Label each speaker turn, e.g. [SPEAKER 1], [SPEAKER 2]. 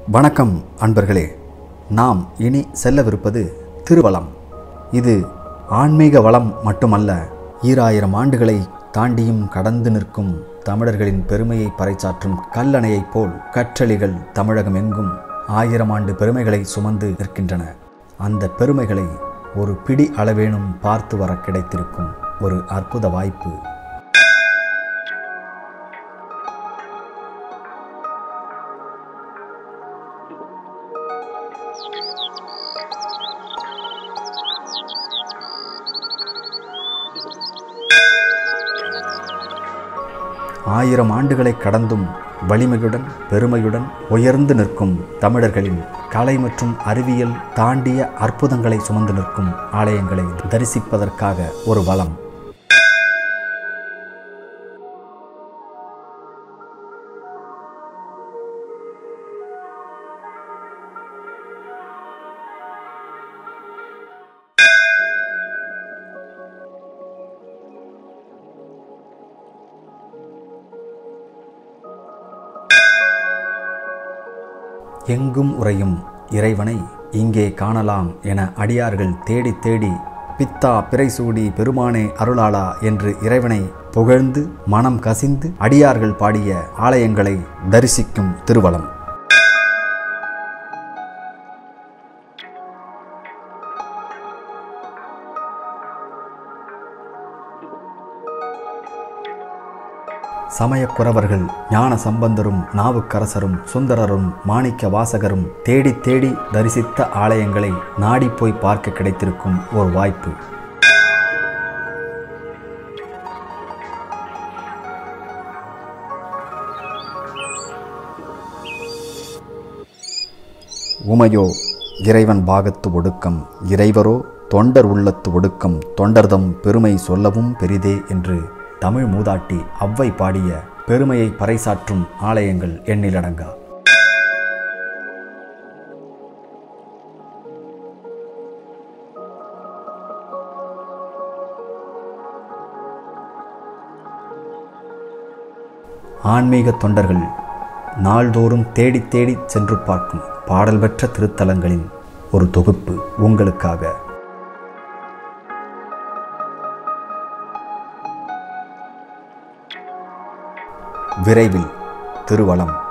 [SPEAKER 1] வணக்கம் அன்பர்களே நாம் இனி செல்லவிருப்பது திருவலம் இது ஆன்மீக வளம் மட்டுமல்ல ஈராயிரம் ஆண்டுகளை தாண்டியும் கடந்து நிற்கும் தமிழர்களின் பெருமையை பறைசாற்றும் கல்லணையைப் போல் கற்றளிகள் தமிழகம் எங்கும் ஆயிரம் ஆண்டு பெருமைகளை சுமந்து நிற்கின்றன அந்த பெருமைகளை ஒரு பிடி அளவேனும் பார்த்து வர கிடைத்திருக்கும் ஒரு அற்புத வாய்ப்பு ஆயிரம் ஆண்டுகளை கடந்தும் வலிமையுடன் பெருமையுடன் உயர்ந்து நிற்கும் தமிழர்களின் கலை மற்றும் அறிவியல் தாண்டிய அற்புதங்களை சுமந்து நிற்கும் ஆலயங்களை தரிசிப்பதற்காக ஒரு வளம் எங்கும் உறையும் இறைவனை இங்கே காணலாம் என அடியார்கள் தேடி தேடி பித்தா பிறைசூடி பெருமானே அருளாளா என்று இறைவனை புகழ்ந்து மனம் கசிந்து அடியார்கள் பாடிய ஆலயங்களை தரிசிக்கும் திருவலம் சமயக்குறவர்கள் ஞான சம்பந்தரும் நாவுக்கரசரும் சுந்தரரும் மாணிக்க வாசகரும் தேடி தேடி தரிசித்த ஆலயங்களை நாடி போய் பார்க்க கிடைத்திருக்கும் ஒரு வாய்ப்பு உமையோ இறைவன் பாகத்து ஒடுக்கம் இறைவரோ தொண்டர் உள்ளத்து ஒடுக்கம் தொண்டர்தம் பெருமை சொல்லவும் பெரிதே என்று தமிழ் மூதாட்டி அவ்வை பாடிய பெருமையை பறைசாற்றும் ஆலயங்கள் எண்ணிலடங்கா ஆன்மீக தொண்டர்கள் நாள்தோறும் தேடி தேடி சென்று பார்க்கும் பாடல் பெற்ற திருத்தலங்களின் ஒரு தொகுப்பு உங்களுக்காக விரைவில் திருவலம்